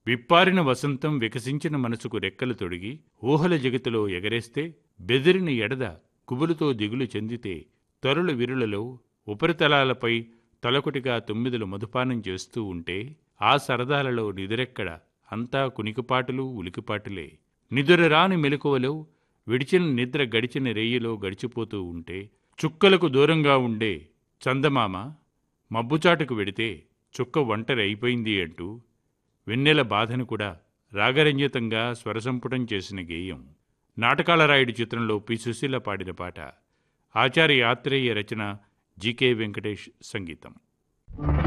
విప్పారిన వసంతం వికసించిన మనసుకు రెక్కలు తొడిగి ఊహల జగతిలో ఎగరేస్తే బెదిరిన ఎడద కుబులుతో దిగులు చెందితే తరుల విరులలో ఉపరితలాలపై తలకొటిగా తొమ్మిదిలు మధుపానం చేస్తూ ఉంటే ఆ సరదాలలో నిదురెక్కడ అంతా కునికిపాటులు ఉలికిపాటులే నిదురరాని మెలకువలో విడిచిన నిద్ర గడిచిన రేయిలో గడిచిపోతూ ఉంటే చుక్కలకు దూరంగా ఉండే చందమామ మబ్బుచాటుకు వెడితే చుక్క ఒంటరి అయిపోయింది అంటూ వెన్నెల బాధను కూడా రాగరంజితంగా స్వరసంపుటం చేసిన గేయం నాటకాల రాయుడు చిత్రంలో పి సుశీల పాడిన పాట ఆచార్య ఆత్రేయ రచన జీకే వెంకటేష్ సంగీతం